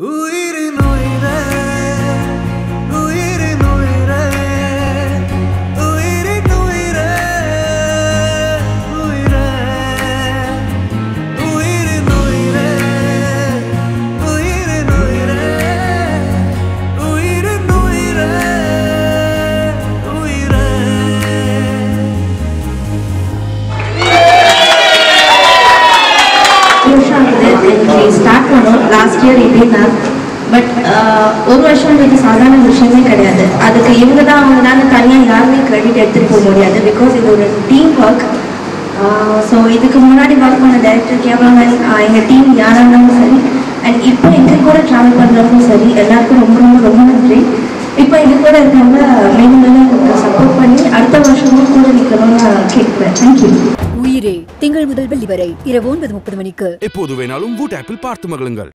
உயிரின் உயிரே உயிரின் உயிரே உயிரின் உயிரே உயிரே உயிரின் உயிரே உயிரின் உயிரே உயிரின் உயிரே உயிரே வருஷம் ஆகுது இன்னைக்கு ஸ்டார்ட் பண்ணோம் லாஸ்ட் இயர் இதே மேம் பட் ஒரு வருஷம்ன்றது சாதாரண விஷயமே கிடையாது அதுக்கு இவங்க தான் அவங்க தான் தனியாக யாருமே கிரெடிட் எடுத்துகிட்டு போக முடியாது பிகாஸ் இது ஒரு டீம் ஒர்க் ஸோ இதுக்கு முன்னாடி ஒர்க் பண்ண டைரக்டர் கேமராமேன் எங்கள் டீம் யாராக இருந்தாலும் சரி அண்ட் இப்போ எங்கள் கூட ட்ராவல் பண்ணுறவங்களும் சரி எல்லாருக்கும் ரொம்ப ரொம்ப ரொம்ப நன்றி இப்போ எங்க கூட இருக்கவங்க மேலும் மேலும் எங்களுக்கு சப்போர்ட் பண்ணி அடுத்த வருஷமும் கூட நிற்கணும்னு கேட்குறேன் தேங்க்யூ உயிரே திங்கள் முதல் வெள்ளி வரை இரவு ஒன்பது முப்பது மணிக்கு எப்போது வேணாலும் வூட் ஆப்பில் பார்த்து மகிழுங்கள்